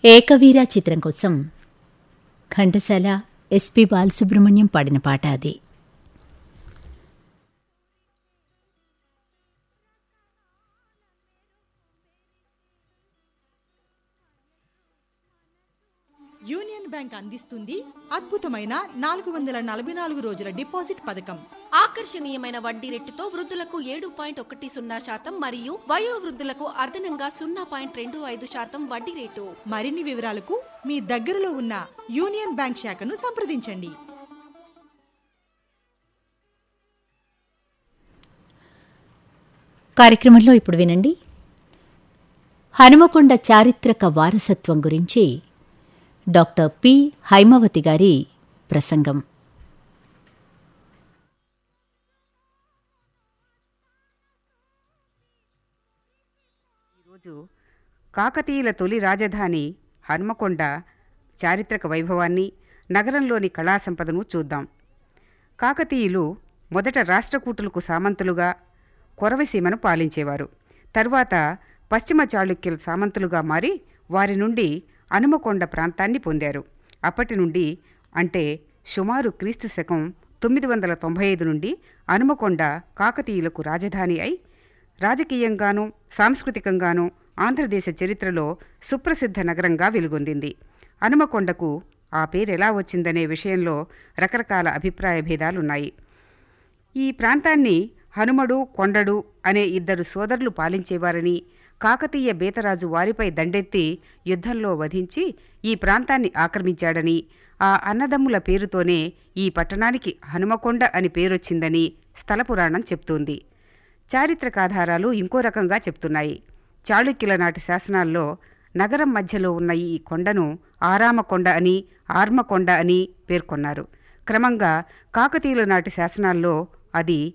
ఏకవీర చిత్రం కోసం ఘంటసాల ఎస్పి బాలసుబ్రహ్మణ్యం పాడిన పాట అది యూనియన్ బ్యాంక్ అందిస్తుంది అద్భుతమైన నాలుగు వందల నలభై నాలుగు రోజుల డిపాజిట్ పథకం ఆకర్షణీయమైన వడ్డీ రేటుతో వృద్ధులకు ఏడు పాయింట్ ఒకటి సున్నా శాతం మరియు వయోవృద్ధులకు అదనంగా సున్నా పాయింట్ రెండు ఐదు శాతం వడ్డీ రేటు మరిన్ని వివరాలకు మీ దగ్గరలో ఉన్న యూనియన్ బ్యాంక్ శాఖను సంప్రదించండి కార్యక్రమంలో ఇప్పుడు వినండి హనుమకొండ చారిత్రక వారసత్వం గురించి డాక్టర్ పి హైమవతి గారి ప్రసంగం ఈరోజు కాకతీయుల తొలి రాజధాని హన్మకొండ చారిత్రక వైభవాన్ని నగరంలోని కళా సంపదను చూద్దాం కాకతీయులు మొదట రాష్ట్రకూటులకు సామంతులుగా కొరవసీమను పాలించేవారు తరువాత పశ్చిమ చాళుక్యుల సామంతులుగా మారి వారి నుండి హనుమకొండ ప్రాంతాన్ని పొందారు అప్పటి నుండి అంటే సుమారు క్రీస్తు శకం తొమ్మిది వందల తొంభై ఐదు నుండి హనుమకొండ కాకతీయులకు రాజధాని అయి రాజకీయంగానూ సాంస్కృతికంగానూ ఆంధ్రదేశ చరిత్రలో సుప్రసిద్ధ నగరంగా వెలుగొందింది హనుమకొండకు ఆ పేరు ఎలా వచ్చిందనే విషయంలో రకరకాల అభిప్రాయ భేదాలున్నాయి ఈ ప్రాంతాన్ని హనుమడు కొండడు అనే ఇద్దరు సోదరులు పాలించేవారని కాకతీయ బేతరాజు వారిపై దండెత్తి యుద్ధంలో వధించి ఈ ప్రాంతాన్ని ఆక్రమించాడని ఆ అన్నదమ్ముల పేరుతోనే ఈ పట్టణానికి హనుమకొండ అని పేరొచ్చిందని స్థల పురాణం చెప్తోంది చారిత్రకాధారాలు ఇంకో రకంగా చెప్తున్నాయి చాళుక్యుల నాటి శాసనాల్లో నగరం మధ్యలో ఉన్న ఈ కొండను ఆరామకొండ అని ఆర్మకొండ అని పేర్కొన్నారు క్రమంగా కాకతీయుల నాటి శాసనాల్లో అది